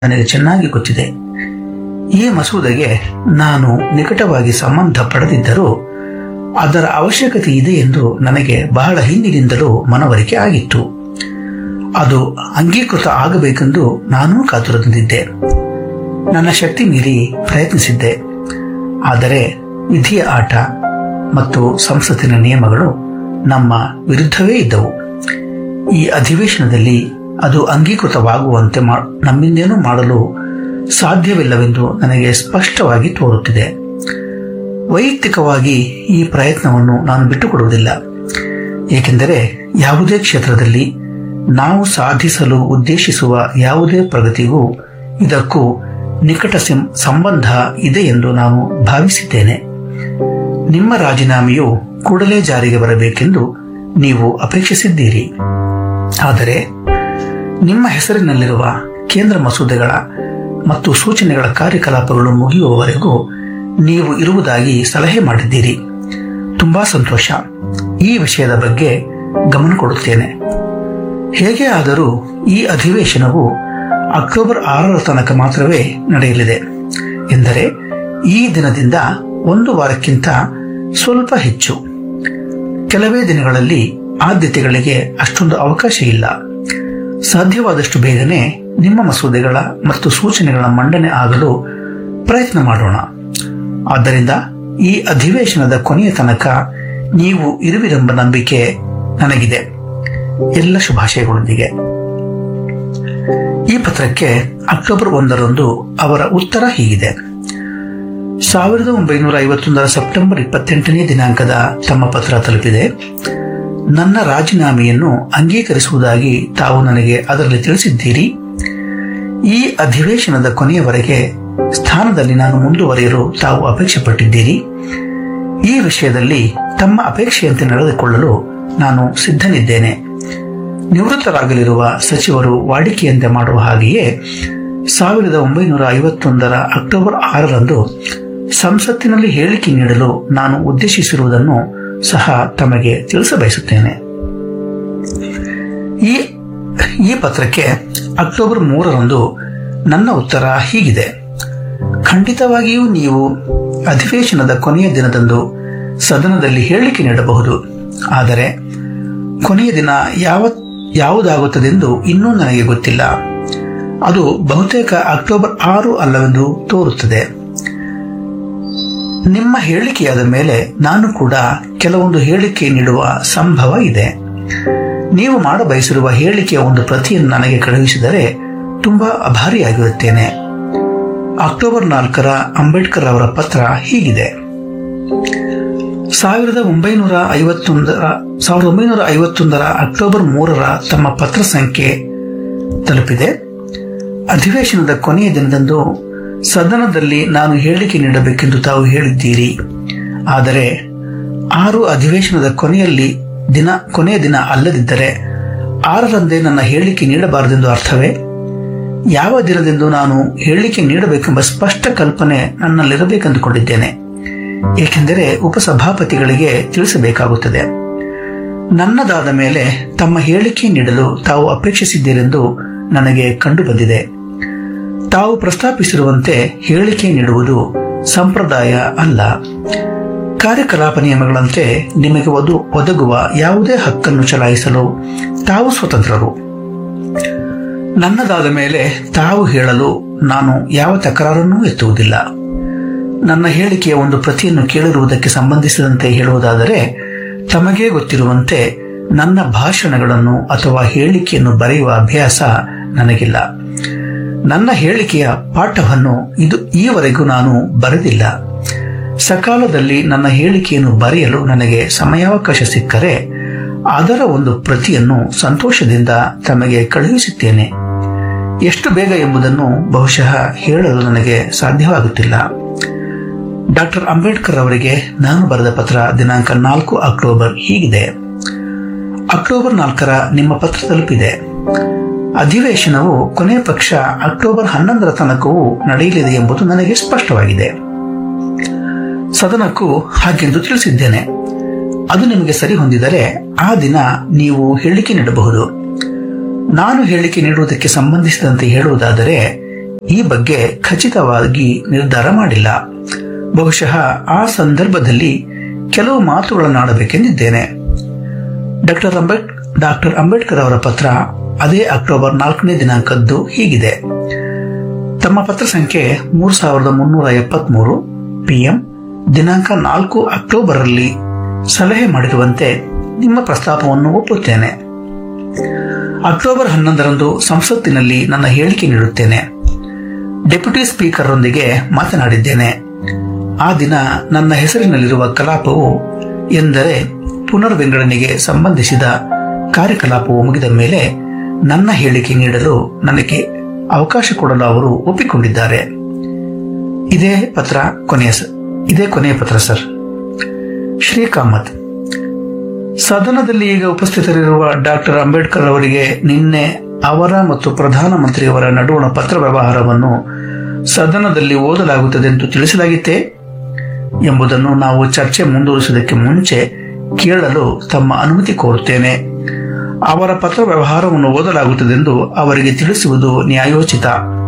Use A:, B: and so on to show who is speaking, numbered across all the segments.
A: ನನಗೆ ಚೆನ್ನಾಗಿ ಗೊತ್ತಿದೆ ಈ ಮಸೂದೆಗೆ ನಾನು ನಿಕಟವಾಗಿ ಸಂಬಂಧ ಪಡೆದಿದ್ದರೂ ಅದರ ಅವಶ್ಯಕತೆ ಇದೆ ಎಂದು ನನಗೆ ಬಹಳ ಹಿಂದಿನಿಂದಲೂ ಮನವರಿಕೆ ಆಗಿತ್ತು ಅದು ಅಂಗೀಕೃತ ಆಗಬೇಕೆಂದು ನಾನೂ ಕಾತುರದಿಂದಿದ್ದೆ ನನ್ನ ಶಕ್ತಿ ಮೀರಿ ಪ್ರಯತ್ನಿಸಿದ್ದೆ ಆದರೆ ವಿಧಿಯ ಆಟ ಮತ್ತು ಸಂಸತ್ತಿನ ನಿಯಮಗಳು ನಮ್ಮ ವಿರುದ್ಧವೇ ಇದ್ದವು ಈ ಅಧಿವೇಶನದಲ್ಲಿ ಅದು ಅಂಗೀಕೃತವಾಗುವಂತೆ ಮಾ- ನಮ್ಮಿಂದೇನೂ ಮಾಡಲು ಸಾಧ್ಯವಿಲ್ಲವೆಂದು ನನಗೆ ಸ್ಪಷ್ಟವಾಗಿ ತೋರುತ್ತಿದೆ ವೈಯಕ್ತಿಕವಾಗಿ ಈ ಪ್ರಯತ್ನವನ್ನು ನಾನು ಬಿಟ್ಟುಕೊಡುವುದಿಲ್ಲ ಏಕೆಂದರೆ ಯಾವುದೇ ಕ್ಷೇತ್ರದಲ್ಲಿ ನಾವು ಸಾಧಿಸಲು ಉದ್ದೇಶಿಸುವ ಯಾವುದೇ ಪ್ರಗತಿಗೂ ಇದಕ್ಕೂ ನಿಕಟ ಸಿಂ- ಸಂಬಂಧ ಇದೆ ಎಂದು ನಾನು ಭಾವಿಸಿದ್ದೇನೆ ನಿಮ್ಮ ರಾಜೀನಾಮೆಯು ಕೂಡಲೇ ಜಾರಿಗೆ ಬರಬೇಕೆಂದು ನೀವು ಅಪೇಕ್ಷಿಸಿದ್ದೀರಿ ಆದರೆ ನಿಮ್ಮ ಹೆಸರಿನಲ್ಲಿರುವ ಕೇಂದ್ರ ಮಸೂದೆಗಳ ಮತ್ತು ಸೂಚನೆಗಳ ಕಾರ್ಯಕಲಾಪಗಳು ಮುಗಿಯುವವರೆಗೂ ನೀವು ಇರುವುದಾಗಿ ಸಲಹೆ ಮಾಡಿದ್ದೀರಿ ತುಂಬಾ ಸಂತೋಷ ಈ ವಿಷಯದ ಬಗ್ಗೆ ಗಮನ ಕೊಡುತ್ತೇನೆ ಹೇಗೆ ಆದರೂ ಈ ಅಧಿವೇಶನವು ಅಕ್ಟೋಬರ್ ಆರರ ತನಕ ಮಾತ್ರವೇ ನಡೆಯಲಿದೆ ಎಂದರೆ ಈ ದಿನದಿಂದ ಒಂದು ವಾರಕ್ಕಿಂತ ಸ್ವಲ್ಪ ಹೆಚ್ಚು ಕೆಲವೇ ದಿನಗಳಲ್ಲಿ ಆದ್ಯತೆಗಳಿಗೆ ಅಷ್ಟೊಂದು ಅವಕಾಶ ಇಲ್ಲ ಸಾಧ್ಯವಾದಷ್ಟು ಬೇಗನೆ ನಿಮ್ಮ ಮಸೂದೆಗಳ ಮತ್ತು ಸೂಚನೆಗಳ ಮಂಡನೆ ಆಗಲು ಪ್ರಯತ್ನ ಮಾಡೋಣ ಆದ್ದರಿಂದ ಈ ಅಧಿವೇಶನದ ಕೊನೆಯ ತನಕ ನೀವು ಇರುವಿರೆಂಬ ನಂಬಿಕೆ ನನಗಿದೆ ಎಲ್ಲ ಶುಭಾಶಯಗಳೊಂದಿಗೆ ಈ ಪತ್ರಕ್ಕೆ ಅಕ್ಟೋಬರ್ ಒಂದರಂದು ಅವರ ಉತ್ತರ ಹೀಗಿದೆ ಸಾವಿರದ ಒಂಬೈನೂರ ಐವತ್ತೊಂದರ ಸೆಪ್ಟೆಂಬರ್ ಇಪ್ಪತ್ತೆಂಟನೇ ದಿನಾಂಕದ ತಮ್ಮ ಪತ್ರ ತಲುಪಿದೆ ನನ್ನ ರಾಜೀನಾಮೆಯನ್ನು ಅಂಗೀಕರಿಸುವುದಾಗಿ ತಾವು ನನಗೆ ಅದರಲ್ಲಿ ತಿಳಿಸಿದ್ದೀರಿ ಈ ಅಧಿವೇಶನದ ಕೊನೆಯವರೆಗೆ ಸ್ಥಾನದಲ್ಲಿ ನಾನು ಮುಂದುವರಿಯಲು ತಾವು ಅಪೇಕ್ಷೆ ಪಟ್ಟಿದ್ದೀರಿ ಈ ವಿಷಯದಲ್ಲಿ ತಮ್ಮ ಅಪೇಕ್ಷೆಯಂತೆ ನಡೆದುಕೊಳ್ಳಲು ನಾನು ಸಿದ್ಧನಿದ್ದೇನೆ ನಿವೃತ್ತರಾಗಲಿರುವ ಸಚಿವರು ವಾಡಿಕೆಯಂತೆ ಮಾಡುವ ಹಾಗೆಯೇ ಸಾವಿರದ ಒಂಬೈನೂರ ಐವತ್ತೊಂದರ ಅಕ್ಟೋಬರ್ ಆರರಂದು ಸಂಸತ್ತಿನಲ್ಲಿ ಹೇಳಿಕೆ ನೀಡಲು ನಾನು ಉದ್ದೇಶಿಸಿರುವುದನ್ನು ಸಹ ತಮಗೆ ತಿಳಿಸಬಯಸುತ್ತೇನೆ ಈ ಈ ಪತ್ರಕ್ಕೆ ಅಕ್ಟೋಬರ್ ಮೂರರಂದು ನನ್ನ ಉತ್ತರ ಹೀಗಿದೆ ಖಂಡಿತವಾಗಿಯೂ ನೀವು ಅಧಿವೇಶನದ ಕೊನೆಯ ದಿನದಂದು ಸದನದಲ್ಲಿ ಹೇಳಿಕೆ ನೀಡಬಹುದು ಆದರೆ ಕೊನೆಯ ದಿನ ಯಾವ ಯಾವುದಾಗುತ್ತದೆಂದು ಇನ್ನೂ ನನಗೆ ಗೊತ್ತಿಲ್ಲ ಅದು ಬಹುತೇಕ ಅಕ್ಟೋಬರ್ ಆರು ಅಲ್ಲವೆಂದು ತೋರುತ್ತದೆ ನಿಮ್ಮ ಹೇಳಿಕೆಯಾದ ಮೇಲೆ ನಾನು ಕೂಡ ಕೆಲವೊಂದು ಹೇಳಿಕೆ ನೀಡುವ ಸಂಭವ ಇದೆ ನೀವು ಮಾಡಬಯಸಿರುವ ಹೇಳಿಕೆಯ ಒಂದು ಪ್ರತಿಯನ್ನು ನನಗೆ ಕಳುಹಿಸಿದರೆ ತುಂಬಾ ಅಭಾರಿಯಾಗಿರುತ್ತೇನೆ ಅಕ್ಟೋಬರ್ ನಾಲ್ಕರ ಅಂಬೇಡ್ಕರ್ ಅವರ ಪತ್ರ ಹೀಗಿದೆ ಸಾವಿರದ ಒಂಬೈನೂರ ಐವತ್ತೊಂದರ ಸಾವಿರದ ಒಂಬೈನೂರ ಐವತ್ತೊಂದರ ಅಕ್ಟೋಬರ್ ಮೂರರ ತಮ್ಮ ಪತ್ರ ಸಂಖ್ಯೆ ತಲುಪಿದೆ ಅಧಿವೇಶನದ ಕೊನೆಯ ದಿನದಂದು ಸದನದಲ್ಲಿ ನಾನು ಹೇಳಿಕೆ ನೀಡಬೇಕೆಂದು ತಾವು ಹೇಳಿದ್ದೀರಿ ಆದರೆ ಆರು ಅಧಿವೇಶನದ ಕೊನೆಯಲ್ಲಿ ದಿನ ಕೊನೆಯ ದಿನ ಅಲ್ಲದಿದ್ದರೆ ಆರರಂದೇ ನನ್ನ ಹೇಳಿಕೆ ನೀಡಬಾರದೆಂದು ಅರ್ಥವೇ ಯಾವ ದಿನದಿಂದ ನಾನು ಹೇಳಿಕೆ ನೀಡಬೇಕೆಂಬ ಸ್ಪಷ್ಟ ಕಲ್ಪನೆ ನನ್ನಲ್ಲಿರಬೇಕೆಂದುಕೊಂಡಿದ್ದೇನೆ ಏಕೆಂದರೆ ಉಪಸಭಾಪತಿಗಳಿಗೆ ತಿಳಿಸಬೇಕಾಗುತ್ತದೆ ನನ್ನದಾದ ಮೇಲೆ ತಮ್ಮ ಹೇಳಿಕೆ ನೀಡಲು ತಾವು ಅಪೇಕ್ಷಿಸಿದ್ದೀರೆಂದು ನನಗೆ ಕಂಡುಬಂದಿದೆ ತಾವು ಪ್ರಸ್ತಾಪಿಸಿರುವಂತೆ ಹೇಳಿಕೆ ನೀಡುವುದು ಸಂಪ್ರದಾಯ ಅಲ್ಲ ಕಾರ್ಯಕಲಾಪ ನಿಯಮಗಳಂತೆ ನಿಮಗೆ ಒದು ಒದಗುವ ಯಾವುದೇ ಹಕ್ಕನ್ನು ಚಲಾಯಿಸಲು ತಾವು ಸ್ವತಂತ್ರರು ನನ್ನದಾದ ಮೇಲೆ ತಾವು ಹೇಳಲು ನಾನು ಯಾವ ತಕರಾರನ್ನೂ ಎತ್ತುವುದಿಲ್ಲ ನನ್ನ ಹೇಳಿಕೆಯ ಒಂದು ಪ್ರತಿಯನ್ನು ಕೇಳಿರುವುದಕ್ಕೆ ಸಂಬಂಧಿಸಿದಂತೆ ಹೇಳುವುದಾದರೆ ತಮಗೇ ಗೊತ್ತಿರುವಂತೆ ನನ್ನ ಭಾಷಣಗಳನ್ನು ಅಥವಾ ಹೇಳಿಕೆಯನ್ನು ಬರೆಯುವ ಅಭ್ಯಾಸ ನನಗಿಲ್ಲ ನನ್ನ ಹೇಳಿಕೆಯ ಪಾಠವನ್ನು ಇದು ಈವರೆಗೂ ನಾನು ಬರೆದಿಲ್ಲ ಸಕಾಲದಲ್ಲಿ ನನ್ನ ಹೇಳಿಕೆಯನ್ನು ಬರೆಯಲು ನನಗೆ ಸಮಯಾವಕಾಶ ಸಿಕ್ಕರೆ ಅದರ ಒಂದು ಪ್ರತಿಯನ್ನು ಸಂತೋಷದಿಂದ ತಮಗೆ ಕಳುಹಿಸುತ್ತೇನೆ ಎಷ್ಟು ಬೇಗ ಎಂಬುದನ್ನು ಬಹುಶಃ ಹೇಳಲು ನನಗೆ ಸಾಧ್ಯವಾಗುತ್ತಿಲ್ಲ ಡಾಕ್ಟರ್ ಅಂಬೇಡ್ಕರ್ ಅವರಿಗೆ ನಾನು ಬರೆದ ಪತ್ರ ದಿನಾಂಕ ನಾಲ್ಕು ಅಕ್ಟೋಬರ್ ಹೀಗಿದೆ ಅಕ್ಟೋಬರ್ ನಾಲ್ಕರ ನಿಮ್ಮ ಪತ್ರ ತಲುಪಿದೆ ಅಧಿವೇಶನವು ಕೊನೆಯ ಪಕ್ಷ ಅಕ್ಟೋಬರ್ ಹನ್ನೊಂದರ ತನಕವೂ ನಡೆಯಲಿದೆ ಎಂಬುದು ನನಗೆ ಸ್ಪಷ್ಟವಾಗಿದೆ ಸದನಕ್ಕೂ ಹಾಗೆಂದು ತಿಳಿಸಿದ್ದೇನೆ ಅದು ನಿಮಗೆ ಸರಿ ಹೊಂದಿದರೆ ಆ ದಿನ ನೀವು ಹೇಳಿಕೆ ನೀಡಬಹುದು ನಾನು ಹೇಳಿಕೆ ನೀಡುವುದಕ್ಕೆ ಸಂಬಂಧಿಸಿದಂತೆ ಹೇಳುವುದಾದರೆ ಈ ಬಗ್ಗೆ ಖಚಿತವಾಗಿ ನಿರ್ಧಾರ ಮಾಡಿಲ್ಲ ಬಹುಶಃ ಆ ಸಂದರ್ಭದಲ್ಲಿ ಕೆಲವು ಮಾತುಗಳನ್ನು ಆಡಬೇಕೆಂದಿದ್ದೇನೆ ಡಾಕ್ಟರ್ ಅಂಬೇಡ್ ಡಾಕ್ಟರ್ ಅಂಬೇಡ್ಕರ್ ಅವರ ಪತ್ರ ಅದೇ ಅಕ್ಟೋಬರ್ ನಾಲ್ಕನೇ ದಿನಾಂಕದ್ದು ಹೀಗಿದೆ ತಮ್ಮ ಪತ್ರ ಸಂಖ್ಯೆ ಮೂರು ಸಾವಿರದ ಮುನ್ನೂರ ಎಪ್ಪತ್ಮೂರು ಪಿಎಂ ದಿನಾಂಕ ನಾಲ್ಕು ಅಕ್ಟೋಬರ್ ಅಲ್ಲಿ ಸಲಹೆ ಮಾಡಿರುವಂತೆ ನಿಮ್ಮ ಪ್ರಸ್ತಾಪವನ್ನು ಒಪ್ಪುತ್ತೇನೆ ಅಕ್ಟೋಬರ್ ಹನ್ನೊಂದರಂದು ಸಂಸತ್ತಿನಲ್ಲಿ ನನ್ನ ಹೇಳಿಕೆ ನೀಡುತ್ತೇನೆ ಡೆಪ್ಯೂಟಿ ಸ್ಪೀಕರ್ರೊಂದಿಗೆ ಮಾತನಾಡಿದ್ದೇನೆ ಆ ದಿನ ನನ್ನ ಹೆಸರಿನಲ್ಲಿರುವ ಕಲಾಪವು ಎಂದರೆ ಪುನರ್ವಿಂಗಡಣೆಗೆ ಸಂಬಂಧಿಸಿದ ಕಾರ್ಯಕಲಾಪವು ಮುಗಿದ ಮೇಲೆ ನನ್ನ ಹೇಳಿಕೆ ನೀಡಲು ನನಗೆ ಅವಕಾಶ ಕೊಡಲು ಅವರು ಒಪ್ಪಿಕೊಂಡಿದ್ದಾರೆ ಇದೇ ಪತ್ರ ಕೊನೆಯ ಸ- ಇದೇ ಕೊನೆಯ ಪತ್ರ ಸರ್ ಶ್ರೀ ಕಾಮತ್ ಸದನದಲ್ಲಿ ಈಗ ಉಪಸ್ಥಿತರಿರುವ ಡಾಕ್ಟರ್ ಅಂಬೇಡ್ಕರ್ ಅವರಿಗೆ ನಿನ್ನೆ ಅವರ ಮತ್ತು ಪ್ರಧಾನಮಂತ್ರಿಯವರ ನಡುವಣ ಪತ್ರ ವ್ಯವಹಾರವನ್ನು ಸದನದಲ್ಲಿ ಓದಲಾಗುತ್ತದೆ ಎಂದು ತಿಳಿಸಲಾಗಿತ್ತೇ ಎಂಬುದನ್ನು ನಾವು ಚರ್ಚೆ ಮುಂದುವರಿಸುವುದಕ್ಕೆ ಮುಂಚೆ ಕೇಳಲು ತಮ್ಮ ಅನುಮತಿ ಕೋರುತ್ತೇನೆ ಅವರ ಪತ್ರ ವ್ಯವಹಾರವನ್ನು ಓದಲಾಗುತ್ತದೆಂದು ಅವರಿಗೆ ತಿಳಿಸುವುದು ನ್ಯಾಯೋಚಿತ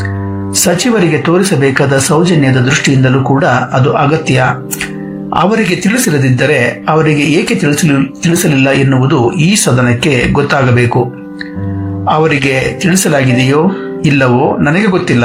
A: ಸಚಿವರಿಗೆ ತೋರಿಸಬೇಕಾದ ಸೌಜನ್ಯದ ದೃಷ್ಟಿಯಿಂದಲೂ ಕೂಡ ಅದು ಅಗತ್ಯ ಅವರಿಗೆ ತಿಳಿಸಿರದಿದ್ದರೆ ಅವರಿಗೆ ಏಕೆ ತಿಳಿಸಲಿ ತಿಳಿಸಲಿಲ್ಲ ಎನ್ನುವುದು ಈ ಸದನಕ್ಕೆ ಗೊತ್ತಾಗಬೇಕು ಅವರಿಗೆ ತಿಳಿಸಲಾಗಿದೆಯೋ ಇಲ್ಲವೋ ನನಗೆ ಗೊತ್ತಿಲ್ಲ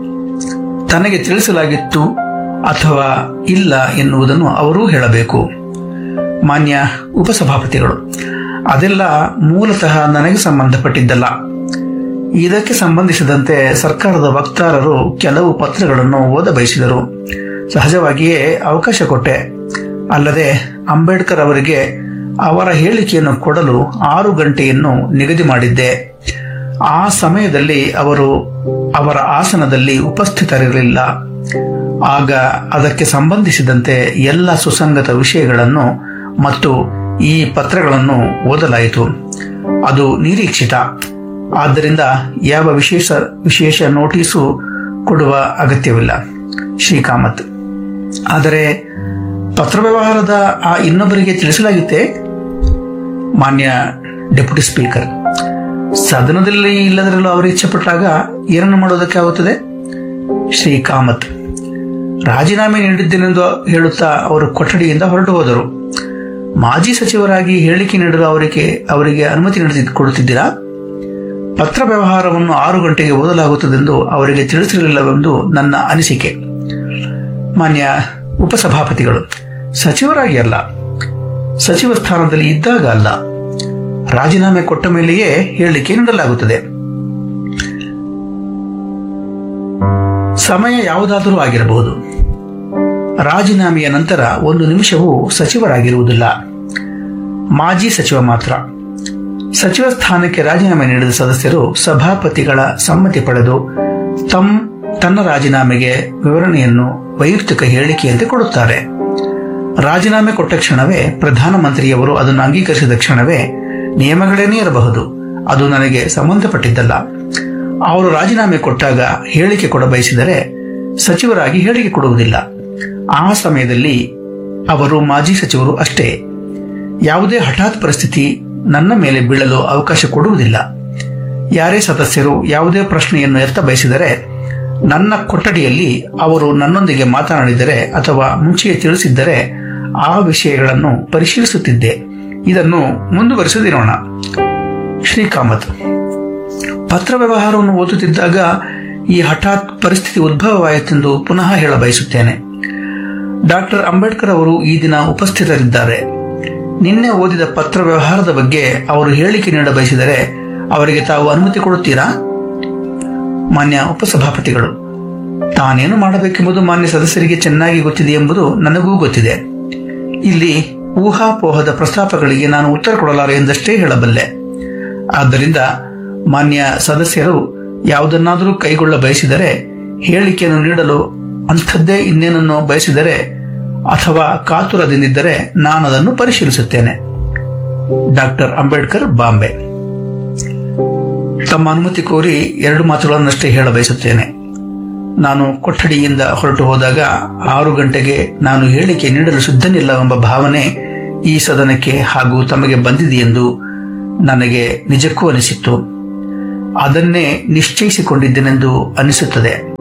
A: ತನಗೆ ತಿಳಿಸಲಾಗಿತ್ತು ಅಥವಾ ಇಲ್ಲ ಎನ್ನುವುದನ್ನು ಅವರೂ ಹೇಳಬೇಕು ಮಾನ್ಯ ಉಪಸಭಾಪತಿಗಳು ಅದೆಲ್ಲ ಮೂಲತಃ ನನಗೆ ಸಂಬಂಧಪಟ್ಟಿದ್ದಲ್ಲ ಇದಕ್ಕೆ ಸಂಬಂಧಿಸಿದಂತೆ ಸರ್ಕಾರದ ವಕ್ತಾರರು ಕೆಲವು ಪತ್ರಗಳನ್ನು ಓದ ಬಯಸಿದರು ಸಹಜವಾಗಿಯೇ ಅವಕಾಶ ಕೊಟ್ಟೆ ಅಲ್ಲದೆ ಅಂಬೇಡ್ಕರ್ ಅವರಿಗೆ ಅವರ ಹೇಳಿಕೆಯನ್ನು ಕೊಡಲು ಆರು ಗಂಟೆಯನ್ನು ನಿಗದಿ ಮಾಡಿದ್ದೆ ಆ ಸಮಯದಲ್ಲಿ ಅವರು ಅವರ ಆಸನದಲ್ಲಿ ಉಪಸ್ಥಿತರಿರಲಿಲ್ಲ ಆಗ ಅದಕ್ಕೆ ಸಂಬಂಧಿಸಿದಂತೆ ಎಲ್ಲ ಸುಸಂಗತ ವಿಷಯಗಳನ್ನು ಮತ್ತು ಈ ಪತ್ರಗಳನ್ನು ಓದಲಾಯಿತು ಅದು ನಿರೀಕ್ಷಿತ ಆದ್ದರಿಂದ ಯಾವ ವಿಶೇಷ ವಿಶೇಷ ನೋಟಿಸು ಕೊಡುವ ಅಗತ್ಯವಿಲ್ಲ ಶ್ರೀಕಾಮತ್ ಆದರೆ ಪತ್ರವ್ಯವಹಾರದ ಆ ಇನ್ನೊಬ್ಬರಿಗೆ ತಿಳಿಸಲಾಗಿತ್ತೆ ಮಾನ್ಯ ಡೆಪ್ಯೂಟಿ ಸ್ಪೀಕರ್ ಸದನದಲ್ಲಿ ಇಲ್ಲದಿರಲು ಅವರು ಇಚ್ಛೆಪಟ್ಟಾಗ ಏನನ್ನು ಮಾಡೋದಕ್ಕೆ ಆಗುತ್ತದೆ ಶ್ರೀ ಕಾಮತ್ ರಾಜೀನಾಮೆ ನೀಡಿದ್ದೇನೆಂದು ಹೇಳುತ್ತಾ ಅವರು ಕೊಠಡಿಯಿಂದ ಹೊರಟು ಹೋದರು ಮಾಜಿ ಸಚಿವರಾಗಿ ಹೇಳಿಕೆ ನೀಡಲು ಅವರಿಗೆ ಅವರಿಗೆ ಅನುಮತಿ ನೀಡಿ ಕೊಡುತ್ತಿದ್ದೀರಾ ಪತ್ರ ವ್ಯವಹಾರವನ್ನು ಆರು ಗಂಟೆಗೆ ಓದಲಾಗುತ್ತದೆಂದು ಅವರಿಗೆ ತಿಳಿಸಿರಲಿಲ್ಲವೆಂದು ನನ್ನ ಅನಿಸಿಕೆ ಮಾನ್ಯ ಉಪಸಭಾಪತಿಗಳು ಸಚಿವರಾಗಿ ಅಲ್ಲ ಸಚಿವ ಸ್ಥಾನದಲ್ಲಿ ಇದ್ದಾಗ ಅಲ್ಲ ರಾಜೀನಾಮೆ ಕೊಟ್ಟ ಮೇಲೆಯೇ ಹೇಳಿಕೆ ನೀಡಲಾಗುತ್ತದೆ ಸಮಯ ಯಾವುದಾದರೂ ಆಗಿರಬಹುದು ರಾಜೀನಾಮೆಯ ನಂತರ ಒಂದು ನಿಮಿಷವೂ ಸಚಿವರಾಗಿರುವುದಿಲ್ಲ ಮಾಜಿ ಸಚಿವ ಮಾತ್ರ ಸಚಿವ ಸ್ಥಾನಕ್ಕೆ ರಾಜೀನಾಮೆ ನೀಡಿದ ಸದಸ್ಯರು ಸಭಾಪತಿಗಳ ಸಮ್ಮತಿ ಪಡೆದು ತಮ್ ತನ್ನ ರಾಜೀನಾಮೆಗೆ ವಿವರಣೆಯನ್ನು ವೈಯಕ್ತಿಕ ಹೇಳಿಕೆಯಂತೆ ಕೊಡುತ್ತಾರೆ ರಾಜೀನಾಮೆ ಕೊಟ್ಟ ಕ್ಷಣವೇ ಪ್ರಧಾನಮಂತ್ರಿಯವರು ಅದನ್ನು ಅಂಗೀಕರಿಸಿದ ಕ್ಷಣವೇ ನಿಯಮಗಳೇನೇ ಇರಬಹುದು ಅದು ನನಗೆ ಸಂಬಂಧಪಟ್ಟಿದ್ದಲ್ಲ ಅವರು ರಾಜೀನಾಮೆ ಕೊಟ್ಟಾಗ ಹೇಳಿಕೆ ಕೊಡ ಬಯಸಿದರೆ ಸಚಿವರಾಗಿ ಹೇಳಿಕೆ ಕೊಡುವುದಿಲ್ಲ ಆ ಸಮಯದಲ್ಲಿ ಅವರು ಮಾಜಿ ಸಚಿವರು ಅಷ್ಟೇ ಯಾವುದೇ ಹಠಾತ್ ಪರಿಸ್ಥಿತಿ ನನ್ನ ಮೇಲೆ ಬೀಳಲು ಅವಕಾಶ ಕೊಡುವುದಿಲ್ಲ ಯಾರೇ ಸದಸ್ಯರು ಯಾವುದೇ ಪ್ರಶ್ನೆಯನ್ನು ಎತ್ತ ಬಯಸಿದರೆ ನನ್ನ ಕೊಠಡಿಯಲ್ಲಿ ಅವರು ನನ್ನೊಂದಿಗೆ ಮಾತನಾಡಿದರೆ ಅಥವಾ ಮುಂಚೆಯೇ ತಿಳಿಸಿದ್ದರೆ ಆ ವಿಷಯಗಳನ್ನು ಪರಿಶೀಲಿಸುತ್ತಿದ್ದೆ ಇದನ್ನು ಮುಂದುವರಿಸದಿರೋಣ ಶ್ರೀಕಾಮತ್ ಪತ್ರ ವ್ಯವಹಾರವನ್ನು ಓದುತ್ತಿದ್ದಾಗ ಈ ಹಠಾತ್ ಪರಿಸ್ಥಿತಿ ಉದ್ಭವವಾಯಿತೆಂದು ಪುನಃ ಹೇಳ ಬಯಸುತ್ತೇನೆ ಡಾಕ್ಟರ್ ಅಂಬೇಡ್ಕರ್ ಅವರು ಈ ದಿನ ಉಪಸ್ಥಿತರಿದ್ದಾರೆ ನಿನ್ನೆ ಓದಿದ ಪತ್ರ ವ್ಯವಹಾರದ ಬಗ್ಗೆ ಅವರು ಹೇಳಿಕೆ ನೀಡ ಬಯಸಿದರೆ ಅವರಿಗೆ ತಾವು ಅನುಮತಿ ಕೊಡುತ್ತೀರಾ ಮಾನ್ಯ ಉಪಸಭಾಪತಿಗಳು ತಾನೇನು ಮಾಡಬೇಕೆಂಬುದು ಮಾನ್ಯ ಸದಸ್ಯರಿಗೆ ಚೆನ್ನಾಗಿ ಗೊತ್ತಿದೆ ಎಂಬುದು ನನಗೂ ಗೊತ್ತಿದೆ ಇಲ್ಲಿ ಊಹಾಪೋಹದ ಪ್ರಸ್ತಾಪಗಳಿಗೆ ನಾನು ಉತ್ತರ ಕೊಡಲಾರೆ ಎಂದಷ್ಟೇ ಹೇಳಬಲ್ಲೆ ಆದ್ದರಿಂದ ಮಾನ್ಯ ಸದಸ್ಯರು ಯಾವುದನ್ನಾದರೂ ಕೈಗೊಳ್ಳ ಬಯಸಿದರೆ ಹೇಳಿಕೆಯನ್ನು ನೀಡಲು ಅಂಥದ್ದೇ ಇನ್ನೇನನ್ನು ಬಯಸಿದರೆ ಅಥವಾ ಕಾತುರದಿಂದಿದ್ದರೆ ನಾನು ಅದನ್ನು ಪರಿಶೀಲಿಸುತ್ತೇನೆ ಡಾಕ್ಟರ್ ಅಂಬೇಡ್ಕರ್ ಬಾಂಬೆ ತಮ್ಮ ಅನುಮತಿ ಕೋರಿ ಎರಡು ಮಾತುಗಳನ್ನಷ್ಟೇ ಹೇಳ ಬಯಸುತ್ತೇನೆ ನಾನು ಕೊಠಡಿಯಿಂದ ಹೊರಟು ಹೋದಾಗ ಆರು ಗಂಟೆಗೆ ನಾನು ಹೇಳಿಕೆ ನೀಡಲು ಸಿದ್ಧನಿಲ್ಲವೆಂಬ ಭಾವನೆ ಈ ಸದನಕ್ಕೆ ಹಾಗೂ ತಮಗೆ ಬಂದಿದೆಯೆಂದು ನನಗೆ ನಿಜಕ್ಕೂ ಅನಿಸಿತ್ತು ಅದನ್ನೇ ನಿಶ್ಚಯಿಸಿಕೊಂಡಿದ್ದೇನೆಂದು ಅನಿಸುತ್ತದೆ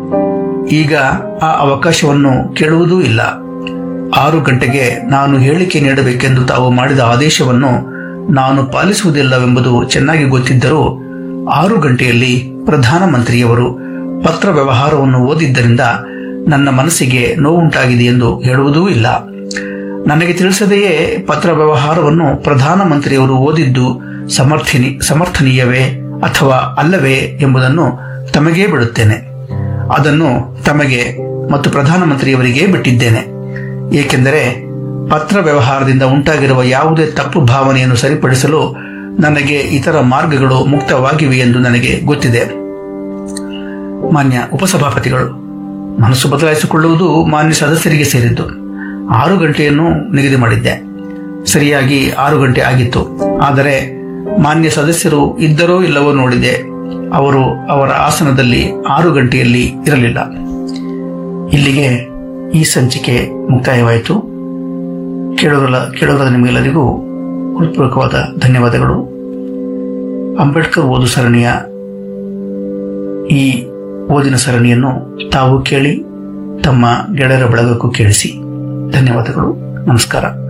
A: ಈಗ ಆ ಅವಕಾಶವನ್ನು ಕೇಳುವುದೂ ಇಲ್ಲ ಆರು ಗಂಟೆಗೆ ನಾನು ಹೇಳಿಕೆ ನೀಡಬೇಕೆಂದು ತಾವು ಮಾಡಿದ ಆದೇಶವನ್ನು ನಾನು ಪಾಲಿಸುವುದಿಲ್ಲವೆಂಬುದು ಚೆನ್ನಾಗಿ ಗೊತ್ತಿದ್ದರೂ ಆರು ಗಂಟೆಯಲ್ಲಿ ಪ್ರಧಾನಮಂತ್ರಿಯವರು ಪತ್ರ ವ್ಯವಹಾರವನ್ನು ಓದಿದ್ದರಿಂದ ನನ್ನ ಮನಸ್ಸಿಗೆ ನೋವುಂಟಾಗಿದೆ ಎಂದು ಹೇಳುವುದೂ ಇಲ್ಲ ನನಗೆ ತಿಳಿಸದೆಯೇ ಪತ್ರ ವ್ಯವಹಾರವನ್ನು ಪ್ರಧಾನಮಂತ್ರಿಯವರು ಓದಿದ್ದು ಸಮರ್ಥನಿ ಸಮರ್ಥನೀಯವೇ ಅಥವಾ ಅಲ್ಲವೇ ಎಂಬುದನ್ನು ತಮಗೇ ಬಿಡುತ್ತೇನೆ ಅದನ್ನು ತಮಗೆ ಮತ್ತು ಪ್ರಧಾನಮಂತ್ರಿಯವರಿಗೇ ಬಿಟ್ಟಿದ್ದೇನೆ ಏಕೆಂದರೆ ಪತ್ರ ವ್ಯವಹಾರದಿಂದ ಉಂಟಾಗಿರುವ ಯಾವುದೇ ತಪ್ಪು ಭಾವನೆಯನ್ನು ಸರಿಪಡಿಸಲು ನನಗೆ ಇತರ ಮಾರ್ಗಗಳು ಮುಕ್ತವಾಗಿವೆ ಎಂದು ನನಗೆ ಗೊತ್ತಿದೆ ಮಾನ್ಯ ಉಪಸಭಾಪತಿಗಳು ಮನಸ್ಸು ಬದಲಾಯಿಸಿಕೊಳ್ಳುವುದು ಮಾನ್ಯ ಸದಸ್ಯರಿಗೆ ಸೇರಿದ್ದು ಆರು ಗಂಟೆಯನ್ನು ನಿಗದಿ ಮಾಡಿದ್ದೆ ಸರಿಯಾಗಿ ಆರು ಗಂಟೆ ಆಗಿತ್ತು ಆದರೆ ಮಾನ್ಯ ಸದಸ್ಯರು ಇದ್ದರೋ ಇಲ್ಲವೋ ನೋಡಿದೆ ಅವರು ಅವರ ಆಸನದಲ್ಲಿ ಆರು ಗಂಟೆಯಲ್ಲಿ ಇರಲಿಲ್ಲ ಇಲ್ಲಿಗೆ ಈ ಸಂಚಿಕೆ ಮುಕ್ತಾಯವಾಯಿತು ಕೇಳುಗರ ಕೇಳುಗರ ನಿಮಗೆಲ್ಲರಿಗೂ ಹೃತ್ಪೂರ್ವಕವಾದ ಧನ್ಯವಾದಗಳು ಅಂಬೇಡ್ಕರ್ ಓದು ಸರಣಿಯ ಈ ಓದಿನ ಸರಣಿಯನ್ನು ತಾವು ಕೇಳಿ ತಮ್ಮ ಗೆಳೆಯರ ಬಳಗಕ್ಕೂ ಕೇಳಿಸಿ ಧನ್ಯವಾದಗಳು ನಮಸ್ಕಾರ